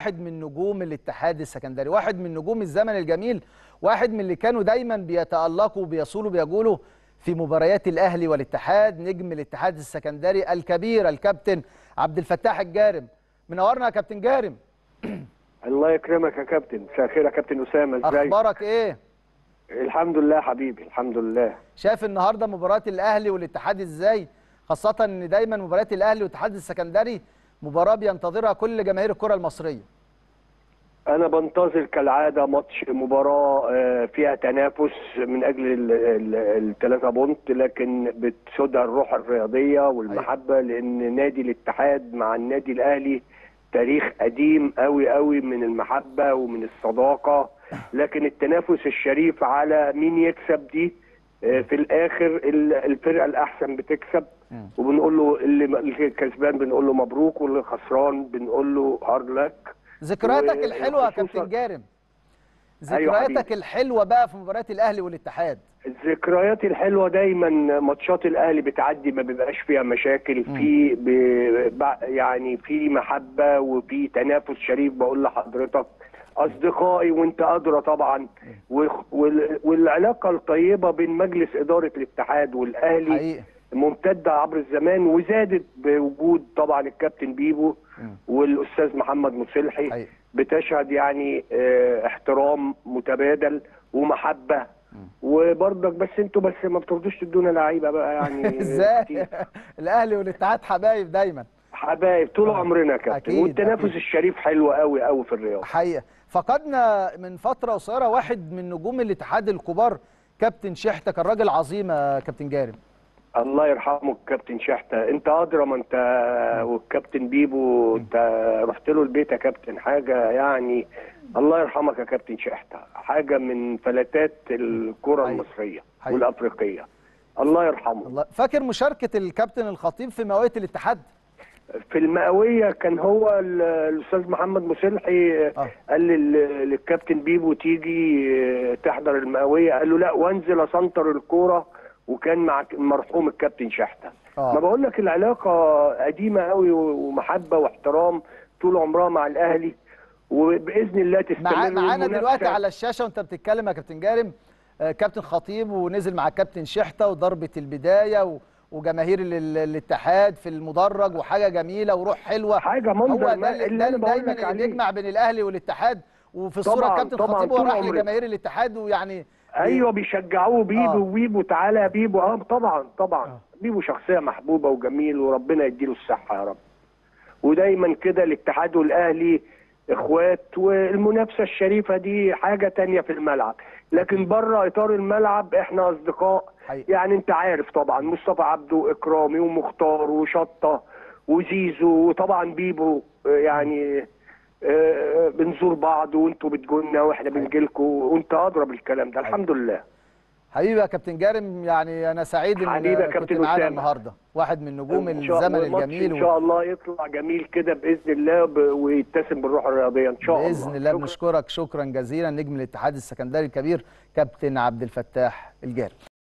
واحد من نجوم الاتحاد السكندري واحد من نجوم الزمن الجميل واحد من اللي كانوا دايما بيتألقوا وبيصولوا بيقولوا في مباريات الاهلي والاتحاد نجم الاتحاد السكندري الكبير الكابتن عبد الفتاح الجارم منورنا يا كابتن جارم الله يكرمك يا كابتن مساء الخير يا كابتن اسامه ازيك اخبارك ايه الحمد لله حبيبي الحمد لله شايف النهارده مباراه الاهلي والاتحاد ازاي خاصه ان دايما مباريات الاهلي والاتحاد السكندري مباراه بينتظرها كل جماهير الكره المصريه انا بنتظر كالعاده ماتش مباراه آه، فيها تنافس من اجل الثلاثه بونت لكن بتسودها الروح الرياضيه والمحبه لان نادي الاتحاد مع النادي الاهلي تاريخ قديم قوي قوي من المحبه ومن الصداقه لكن التنافس الشريف على مين يكسب دي آه، في الاخر ال- الفرقه الاحسن بتكسب وبنقول له اللي اللي كسبان بنقول له مبروك واللي خسران بنقول له هارد لك ذكرياتك و- الحلوه يا وخصوصاً- كابتن جارم أيوة ذكرياتك حبيبي. الحلوه بقى في مباريات الاهلي والاتحاد الذكريات الحلوه دايما ماتشات الاهلي بتعدي ما بيبقاش فيها مشاكل في ب... ب- يعني في محبه وفي تنافس شريف بقول لحضرتك اصدقائي وانت ادرى طبعا وخ- وال... والعلاقه الطيبه بين مجلس اداره الاتحاد والاهلي حقيقي ممتده عبر الزمان وزادت بوجود طبعا الكابتن بيبو والاستاذ محمد مصلحي حقيقي بتشهد يعني آه، احترام متبادل ومحبه وبرضك بس انتوا بس ما بترضوش تدونا لعيبه بقى يعني ازاي كتير. الاهلي والاتحاد حبايب دايما حبايب طول عمرنا يا كابتن أكيد، والتنافس أكيد. الشريف حلو قوي قوي في الرياضه حقيقه فقدنا من فتره قصيره واحد من نجوم الاتحاد الكبار كابتن شحته كان راجل عظيم يا كابتن جارم الله يرحمه الكابتن شحته انت ادرى ما انت والكابتن بيبو انت رحت له البيت يا كابتن حاجه يعني الله يرحمك يا كابتن شحته حاجه من فلتات الكره حقيقي. المصريه حقيقي. والافريقيه الله يرحمه الله فاكر مشاركه الكابتن الخطيب في موايه الاتحاد في المئويه كان هو ال- الاستاذ محمد مصلحي آه. قال لل- للكابتن بيبو تيجي آه، تحضر المئويه قال له لا وانزل اسنطر الكوره وكان مع المرحوم الكابتن شحته آه. ما بقول لك العلاقه قديمه قوي ومحبه واحترام طول عمرها مع الاهلي وباذن الله تستمر مع معانا والمنافسة- دلوقتي على الشاشه وانت بتتكلم يا كابتن جارم آه، كابتن خطيب ونزل مع كابتن شحته وضربه البدايه و... وجماهير ال- ال- الاتحاد في المدرج وحاجه جميله وروح حلوه حاجه هو منظر ده ما- اللي, اللي ده انا اللي بقول دايما لك اللي عليه بيجمع بين الاهلي والاتحاد وفي الصوره طبعاً، الكابتن طبعاً، خطيب هو طول راح عمري. لجماهير الاتحاد ويعني ايوه بيشجعوه بيبو آه. وبيبو تعالى يا بيبو اه طبعا طبعا آه. بيبو شخصيه محبوبه وجميل وربنا يديله الصحه يا رب ودايما كده الاتحاد والاهلي اخوات والمنافسه الشريفه دي حاجه تانية في الملعب لكن بره اطار الملعب احنا اصدقاء حقيقي. يعني انت عارف طبعا مصطفى عبده واكرامي ومختار وشطه وزيزو وطبعا بيبو آه، يعني آه، بنزور بعض وانتوا بتجولنا واحنا بنجيلكوا وانت ادرى بالكلام ده الحمد لله حبيبي يا كابتن جارم يعني انا سعيد ان حبيبي يا كنت كابتن معانا أسامة. النهارده واحد من نجوم إن شاء الزمن الله الماتش الجميل ان شاء الله يطلع جميل كده باذن الله ب... ويتسم بالروح الرياضيه ان شاء الله باذن الله شكراً. بنشكرك شكرا جزيلا نجم الاتحاد السكندري الكبير كابتن عبد الفتاح الجارم